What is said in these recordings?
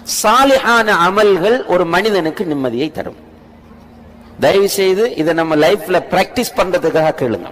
சாலிஹான அமல்கள் ஒரு மனிதனுக்கு நிம்மதியை தரும் தயவு செய்து இதை நம்ம லைஃப்ல பிராக்டிஸ் பண்றதுக்காக கேளுங்க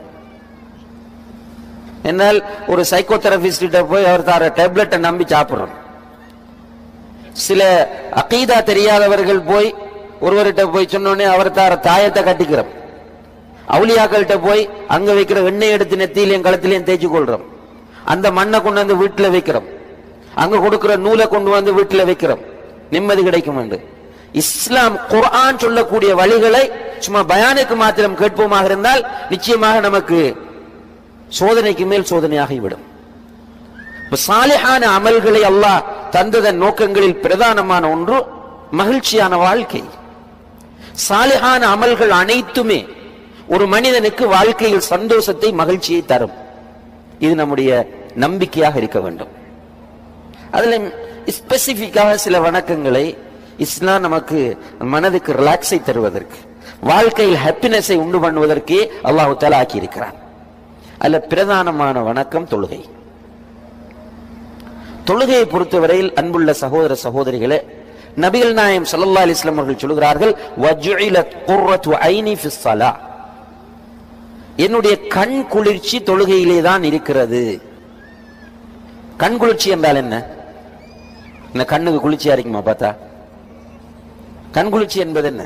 என்னால் ஒரு சைக்கோதெரபிஸ்ட் கிட்ட போய் அவர் தர டேப்லெட்டை நம்பி சாப்பிடுறோம் சில அகீதா தெரியாதவர்கள் போய் ஒருவர்கிட்ட போய் சொன்னோடனே அவர் தார தாயத்தை கட்டிக்கிறோம் அவுலியாக்கள்கிட்ட போய் அங்க வைக்கிற எண்ணெய் எடுத்து நெத்தியிலையும் கழுத்திலையும் தேய்ச்சி கொள்றோம் அந்த மண்ணை கொண்டு வந்து வீட்டுல வைக்கிறோம் அங்க கொடுக்கிற நூலை கொண்டு வந்து வீட்டுல வைக்கிறோம் நிம்மதி கிடைக்கும் என்று இஸ்லாம் குர்ஆன் சொல்லக்கூடிய வழிகளை சும்மா பயானுக்கு மாத்திரம் கேட்போமாக இருந்தால் நிச்சயமாக நமக்கு சோதனைக்கு மேல் சோதனையாகிவிடும் இப்ப சாலிஹான அமல்களை அல்லாஹ் தந்ததன் நோக்கங்களில் பிரதானமான ஒன்று மகிழ்ச்சியான வாழ்க்கை சாலிஹான அமல்கள் அனைத்துமே ஒரு மனிதனுக்கு வாழ்க்கையில் சந்தோஷத்தை மகிழ்ச்சியை தரும் இது நம்முடைய நம்பிக்கையாக இருக்க வேண்டும் அதுல ஸ்பெசிபிக்காக சில வணக்கங்களை இஸ்லாம் நமக்கு மனதுக்கு ரிலாக்ஸை தருவதற்கு வாழ்க்கையில் ஹாப்பினஸை உண்டு பண்ணுவதற்கே அல்லாஹு தாலா ஆக்கி இருக்கிறான் அதுல பிரதானமான வணக்கம் தொழுகை தொழுகையை பொறுத்தவரையில் அன்புள்ள சகோதர சகோதரிகளே நபிகள் நாயம் ஸல்லல்லாஹு அலைஹி வஸல்லம் அவர்கள் சொல்கிறார்கள் வஜுஇலத் குர்ரத்து ஐனி ஃபிஸ் ஸலா என்னுடைய கண் குளிர்ச்சி தொழுகையிலே தான் இருக்கிறது கண் குளிர்ச்சி என்றால் என்ன என்ன கண்ணுக்கு குளிர்ச்சியா இருக்குமா பார்த்தா கண் குளிர்ச்சி என்பது என்ன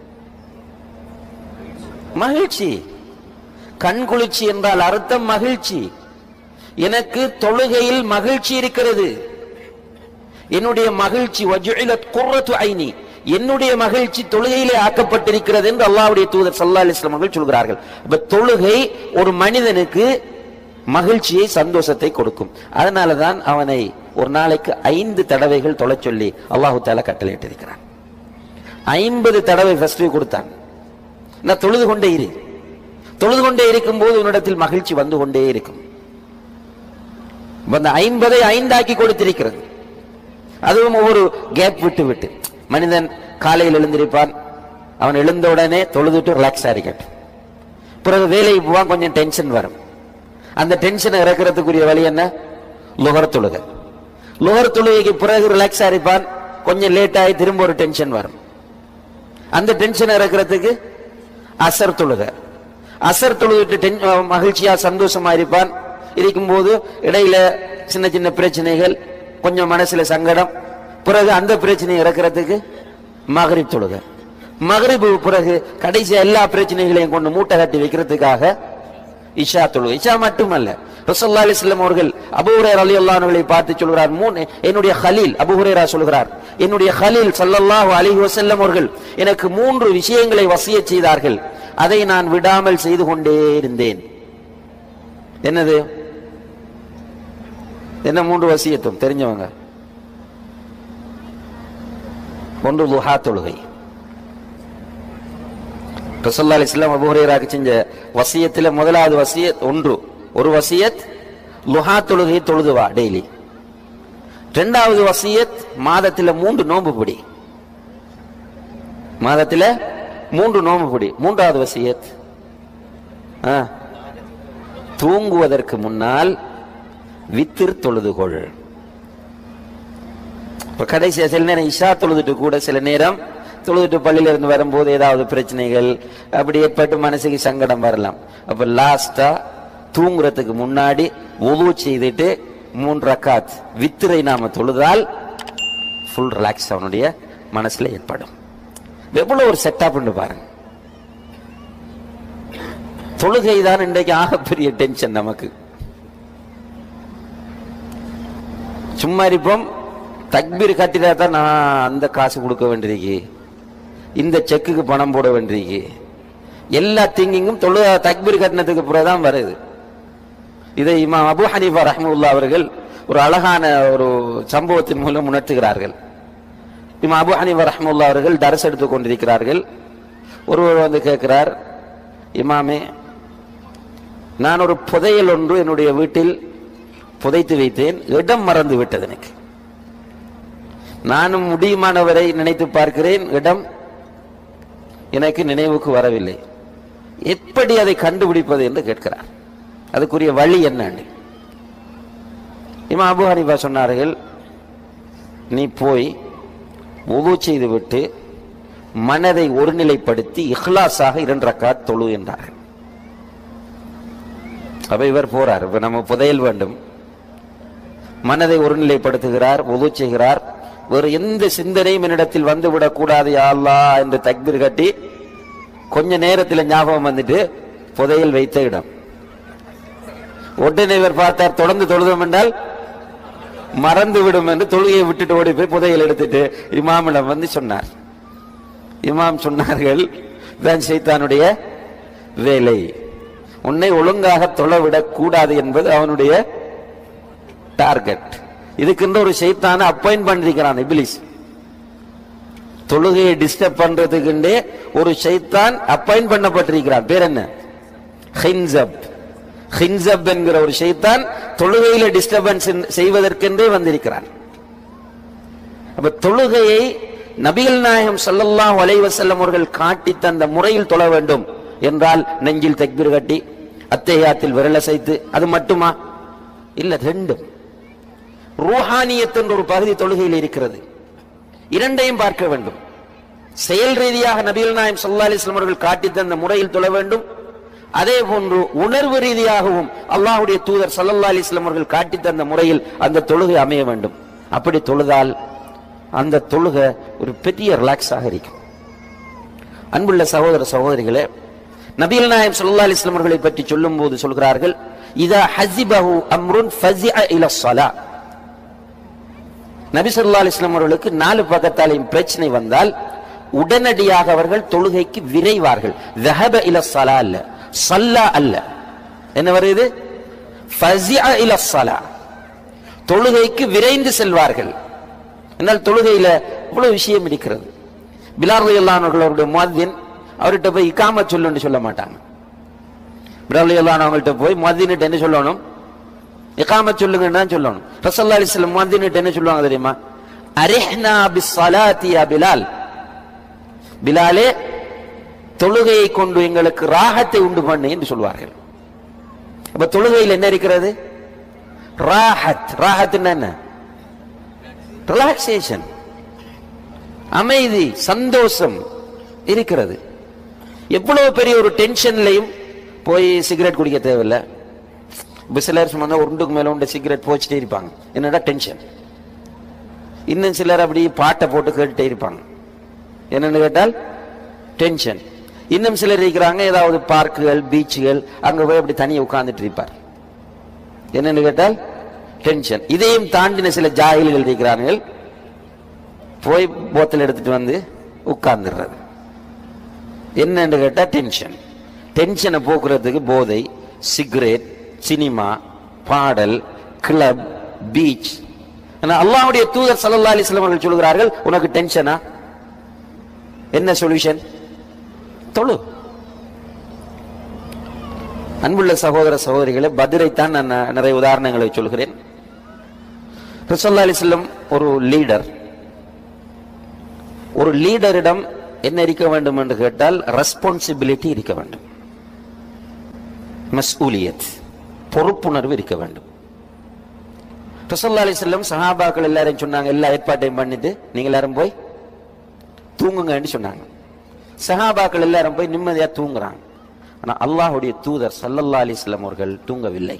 மகிழ்ச்சி கண் குளிர்ச்சி என்றால் அர்த்தம் மகிழ்ச்சி எனக்கு தொழுகையில் மகிழ்ச்சி இருக்கிறது என்னுடைய மகிழ்ச்சி வஜுஇலத் குர்ரத்து ஐனி என்னுடைய மகிழ்ச்சி தொழுகையிலே ஆக்கப்பட்டிருக்கிறது என்று அல்லாஹ்வுடைய தூதர் ஸல்லல்லாஹு அலைஹி வஸல்லம் அவர்கள் சொல்கிறார்கள் அப்ப தொழுகை ஒரு மனிதனுக்கு மகிழ்ச்சியை சந்தோஷத்தை கொடுக்கும் அதனால தான் அவனை ஒரு நாளைக்கு ஐந்து தடவைகள் தொழச் சொல்லி அல்லாஹு தாலா கட்டளையிட்டிருக்கிறான் ஐம்பது தடவை ஃபர்ஸ்ட் கொடுத்தான் நான் தொழுது கொண்டே இரு தொழுது கொண்டே இருக்கும் போது உன்னிடத்தில் மகிழ்ச்சி வந்து கொண்டே இருக்கும் இப்ப அந்த ஐம்பதை ஐந்தாக்கி கொடுத்திருக்கிறது அதுவும் ஒவ்வொரு கேப் விட்டு விட்டு மனிதன் காலையில் எழுந்திருப்பான் அவன் எழுந்த உடனே தொழுதுட்டு ரிலாக்ஸ் இருக்கட்டும் பிறகு வேலைக்கு போவான் கொஞ்சம் டென்ஷன் வரும் அந்த டென்ஷனை இறக்கிறதுக்குரிய வழி என்ன லுகர் தொழுகை லுகர் தொழுகைக்கு பிறகு ரிலாக்ஸ் இருப்பான் கொஞ்சம் லேட் ஆகி திரும்ப ஒரு டென்ஷன் வரும் அந்த டென்ஷனை இறக்கிறதுக்கு அசர் தொழுகை அசர் தொழுகிட்டு டென் மகிழ்ச்சியா சந்தோஷமா இருப்பான் இருக்கும்போது இடையில சின்ன சின்ன பிரச்சனைகள் கொஞ்சம் மனசுல சங்கடம் பிறகு அந்த பிரச்சனையை இறக்கிறதுக்கு மகரிப் தொழுகை மகரிபு பிறகு கடைசி எல்லா பிரச்சனைகளையும் கொண்டு மூட்டை கட்டி வைக்கிறதுக்காக இஷா தொழுகை இஷா மட்டுமல்ல ரசல்லா அலிஸ்லாம் அவர்கள் அபுஹுரேர் அலி அல்லாஹ்வை பார்த்து சொல்கிறார் மூணு என்னுடைய ஹலீல் அபுஹுரேரா சொல்கிறார் என்னுடைய ஹலீல் ஸல்லல்லாஹு அலைஹி வஸல்லம் அவர்கள் எனக்கு மூன்று விஷயங்களை வசியச் செய்தார்கள் அதை நான் விடாமல் செய்து கொண்டே இருந்தேன் என்னது என்ன மூன்று வசியத்தும் தெரிஞ்சவங்க ஒன்று லுஹா தொழுகை ரசல்லா அலிஸ்லாம் அபுஹுரேராக்கு செஞ்ச வசியத்துல முதலாவது வசியத் ஒன்று ஒரு வசியத் லுஹா தொழுகை தொழுதுவா டெய்லி ரெண்டாவது வசியத் மாதத்துல மூன்று நோன்பு பிடி மாதத்துல மூன்று நோன்பு பிடி மூன்றாவது வசியத் ஆ, தூங்குவதற்கு முன்னால் வித்திர் தொழுதுகொள் இப்ப கடைசியா சில நேரம் இஷா தொழுதுட்டு கூட சில நேரம் தொழுதுட்டு பள்ளியில இருந்து வரும்போது ஏதாவது பிரச்சனைகள் அப்படி ஏற்பட்டு மனசுக்கு சங்கடம் வரலாம் அப்ப லாஸ்டா தூங்குறதுக்கு முன்னாடி உது செய்துட்டு மூன்று ரக்காத் வித்திரை நாம தொழுதால் ஃபுல் ரிலாக்ஸ் அவனுடைய மனசுல ஏற்படும் எவ்வளவு ஒரு செட்டப் பாருங்க தொழுகை தான் இன்றைக்கு ஆகப்பெரிய டென்ஷன் நமக்கு சும்மா இருப்போம் தக்பீர் கட்டிட்டா தான் நான் அந்த காசு கொடுக்க வேண்டியிருக்கு இந்த செக்குக்கு பணம் போட வேண்டியிருக்கு எல்லா திங்கிங்கும் தொழு தக்பீர் கட்டினதுக்கு பிறகு தான் வருது இதை இமாம் அபு ஹனீஃபா ரஹ்முல்லா அவர்கள் ஒரு அழகான ஒரு சம்பவத்தின் மூலம் உணர்த்துகிறார்கள் இமாம் அபு ஹனீஃபா ரஹ்முல்லா அவர்கள் தரஸ் எடுத்துக் கொண்டிருக்கிறார்கள் ஒருவர் வந்து கேட்கிறார் இமாமே நான் ஒரு புதையல் ஒன்று என்னுடைய வீட்டில் புதைத்து வைத்தேன் இடம் மறந்து விட்டது எனக்கு நானும் முடியுமானவரை நினைத்து பார்க்கிறேன் இடம் எனக்கு நினைவுக்கு வரவில்லை எப்படி அதை கண்டுபிடிப்பது என்று கேட்கிறார் அதுக்குரிய வழி என்னன்னு இமாம் அபு ஹனீஃபா சொன்னார்கள் நீ போய் உது செய்துவிட்டு மனதை ஒருநிலைப்படுத்தி இஹ்லாஸாக இரண்டு ரக்காத் தொழு என்றார்கள் அப்ப இவர் போறார் இப்ப நம்ம புதையல் வேண்டும் மனதை ஒருநிலைப்படுத்துகிறார் உது செய்கிறார் வேறு எந்த சிந்தனையும் என்னிடத்தில் வந்துவிடக் கூடாது யா அல்லாஹ் என்று தக்பீர் கட்டி கொஞ்ச நேரத்தில் ஞாபகம் வந்துட்டு புதையல் வைத்த இடம் உடனே இவர் பார்த்தார் தொடர்ந்து தொழுதோம் என்றால் மறந்து விடும் என்று தொழுகையை விட்டுட்டு ஓடி போய் புதையல் எடுத்துட்டு இமாமிடம் வந்து சொன்னார் இமாம் சொன்னார்கள் தான் சைத்தானுடைய வேலை உன்னை ஒழுங்காக தொலைவிடக் கூடாது என்பது அவனுடைய டார்கெட் இதுக்குன்ற ஒரு சைத்தான அப்பாயிண்ட் பண்ணிருக்கிறான் இபிலிஸ் தொழுகையை டிஸ்டர்ப் பண்றதுக்குண்டே ஒரு சைத்தான் அப்பாயிண்ட் பண்ணப்பட்டிருக்கிறான் பேர் என்ன ஹின்சப் ஹின்சப் என்கிற ஒரு சைத்தான் தொழுகையில டிஸ்டர்பன்ஸ் செய்வதற்கென்றே வந்திருக்கிறான் அப்ப தொழுகையை நபிகள் நாயகம் ஸல்லல்லாஹு அலைஹி வஸல்லம் அவர்கள் காட்டி தந்த முறையில் தொழ வேண்டும் என்றால் நெஞ்சில் தக்பீர் கட்டி அத்தையாத்தில் விரலசைத்து அது மட்டுமா இல்ல ரெண்டும் ரூஹானியத் என்ற ஒரு பகுதி தொழுகையில் இருக்கிறது இரண்டையும் பார்க்க வேண்டும் செயல் ரீதியாக நபிகள் நாயம் ஸல்லல்லாஹு அலைஹி வஸல்லம் அவர்கள் காட்டி தந்த முறையில் தொழ வேண்டும் அதே போன்று உணர்வு ரீதியாகவும் அல்லாஹ்வுடைய தூதர் ஸல்லல்லாஹு அலைஹி வஸல்லம் அவர்கள் காட்டி தந்த முறையில் அந்த தொழுகை அமைய வேண்டும் அப்படி தொழுதால் அந்த தொழுகை ஒரு பெரிய ரிலாக்ஸாக இருக்கும் அன்புள்ள சகோதர சகோதரிகளே நபிகள் நாயம் ஸல்லல்லாஹு அலைஹி வஸல்லம் அவர்களை பற்றி சொல்லும்போது சொல்கிறார்கள் இதா ஹஸிபஹு அம்ருன் ஃபஸிஅ இல ஸலா நபி ஸல்லல்லாஹு அலைஹி வஸல்லம் அவர்களுக்கு நாலு பக்கத்தாலையும் பிரச்சனை வந்தால் உடனடியாக அவர்கள் தொழுகைக்கு விரைவார்கள் ذهب இல ஸலா அல்ல ஸல்லா அல்ல என்ன வருது ஃபஸிஅ இல ஸலா தொழுகைக்கு விரைந்து செல்வார்கள் என்னால் தொழுகையில இவ்வளவு விஷயம் இருக்கிறது பிலார் ரலியல்லாஹு அவருடைய முஅத்தின் அவர்கிட்ட போய் இகாமத் சொல்லுன்னு சொல்ல மாட்டாங்க பிலார் ரலியல்லாஹு அவங்கள்ட்ட போய் முஅத்தின்கிட்ட என்ன சொல்லணும் இகாமத் சொல்லுங்கன்னு தான் சொல்லணும் ரசல்லா அலிஸ்லம் முஅத்தின்கிட்ட என்ன சொல்லுவாங்க தெரியுமா அரிஹ்னா பிஸ்ஸலாத்தி யா பிலால் பிலாலே தொழுகையை கொண்டு எங்களுக்கு ராகத்தை உண்டு பண்ணு என்று சொல்வார்கள் அப்ப தொழுகையில் என்ன இருக்கிறது ராஹத் ராஹத் என்ன ரிலாக்ஸேஷன் அமைதி சந்தோஷம் இருக்கிறது எவ்வளவு பெரிய ஒரு டென்ஷன்லையும் போய் சிகரெட் குடிக்க தேவையில்லை பிசிலர்ஸ் வந்து உருண்டுக்கு மேல உண்டு சிகரெட் போச்சுட்டே இருப்பாங்க என்னடா டென்ஷன் இன்னும் சிலர் அப்படி பாட்டை போட்டு கேட்டுட்டே இருப்பாங்க என்னன்னு கேட்டால் டென்ஷன் இன்னும் சிலர் இருக்கிறாங்க ஏதாவது பார்க்குகள் பீச்சுகள் அங்க போய் அப்படி தனியா உட்கார்ந்துட்டு இருப்பார் என்னன்னு கேட்டால் டென்ஷன் இதையும் தாண்டின சில ஜாகில்கள் இருக்கிறார்கள் போய் போத்தல் எடுத்துட்டு வந்து உட்கார்ந்துடுறது என்னன்னு கேட்டா டென்ஷன் டென்ஷனை போக்குறதுக்கு போதை சிகரெட் சினிமா பாடல் கிளப் பீச் அல்லாஹ்வுடைய தூதர் ஸல்லல்லாஹு அலைஹி வஸல்லம் அவர்கள் சொல்கிறார்கள் உனக்கு டென்ஷனா என்ன சொல்யூஷன் தொழு அன்புள்ள சகோதர சகோதரிகளே பதிரைத்தான் நான் ந- நிறைய உதாரணங்களை சொல்கிறேன் ரசல்லா அலிஸ்லம் ஒரு லீடர் ஒரு லீடரிடம் என்ன இருக்க வேண்டும் என்று கேட்டால் ரெஸ்பான்சிபிலிட்டி இருக்க வேண்டும் மஸ்ஊலியத் பொறுப்புணர்வு இருக்க வேண்டும் ரசல்லா அலிஸ்லம் சஹாபாக்கள் எல்லாரும் சொன்னாங்க எல்லா ஏற்பாட்டையும் பண்ணிட்டு நீங்க எல்லாரும் போய் தூங்குங்கன்னு சொன்னாங்க சஹாபாக்கள் எல்லாரும் போய் நிம்மதியா தூங்குறாங்க ஆனா அல்லாஹ்வுடைய தூதர் சல்லல்லா அலிஸ்லாம் அவர்கள் தூங்கவில்லை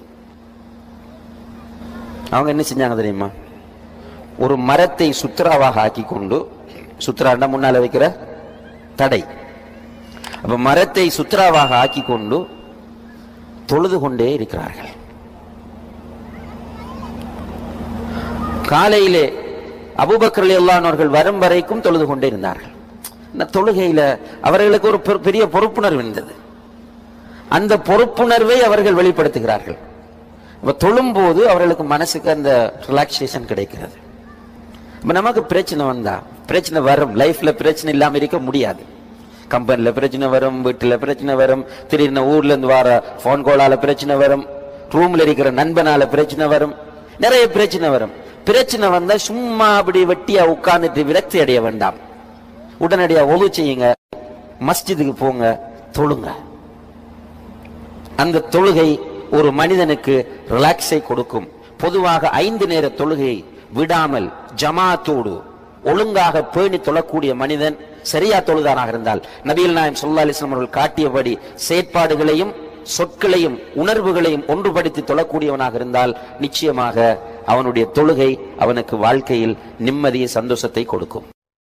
அவங்க என்ன செஞ்சாங்க தெரியுமா ஒரு மரத்தை சுத்ராவாக ஆக்கி கொண்டு சுத்ராண்டா முன்னால வைக்கிற தடை அப்ப மரத்தை சுத்ராவாக ஆக்கி கொண்டு தொழுது கொண்டே இருக்கிறார்கள் காலையிலே அபூபக்கர் ரலியல்லாஹு அவர்கள் வரும் வரைக்கும் தொழுது கொண்டே இருந்தார்கள் இந்த தொழுகையில அவர்களுக்கு ஒரு பெரு- பெரிய பொறுப்புணர்வு இருந்தது அந்த பொறுப்புணர்வை அவர்கள் வெளிப்படுத்துகிறார்கள் அப்ப தொழும்போது அவர்களுக்கு மனசுக்கு அந்த ரிலாக்ஸேஷன் கிடைக்கிறது இப்ப நமக்கு பிரச்சனை வந்தா பிரச்சனை வரும் லைஃப்ல பிரச்சனை இல்லாம இருக்க முடியாது கம்பெனில பிரச்சனை வரும் வீட்டுல பிரச்சனை வரும் திடீர்னு ஊர்ல இருந்து வர போன் காலால பிரச்சனை வரும் ரூம்ல இருக்கிற நண்பனால பிரச்சனை வரும் நிறைய பிரச்சனை வரும் பிரச்சனை வந்தா சும்மா அப்படி வெட்டியா உட்கார்ந்துட்டு விரக்தி அடைய வேண்டாம் உடனடியா ஒழு செய்யுங்க மஸ்ஜிதுக்கு போங்க தொழுங்க அந்த தொழுகை ஒரு மனிதனுக்கு ரிலாக்ஸை கொடுக்கும் பொதுவாக ஐந்து நேர தொழுகை விடாமல் ஜமாத்தோடு ஒழுங்காக பேணி தொழக்கூடிய மனிதன் சரியா தொழுதானாக இருந்தால் நபிகள் நாயம் சொல்லா அலிஸ்லாம் அவர்கள் காட்டியபடி செயற்பாடுகளையும் சொற்களையும் உணர்வுகளையும் ஒன்றுபடுத்தி தொழக்கூடியவனாக இருந்தால் நிச்சயமாக அவனுடைய தொழுகை அவனுக்கு வாழ்க்கையில் நிம்மதியை சந்தோஷத்தை கொடுக்கும்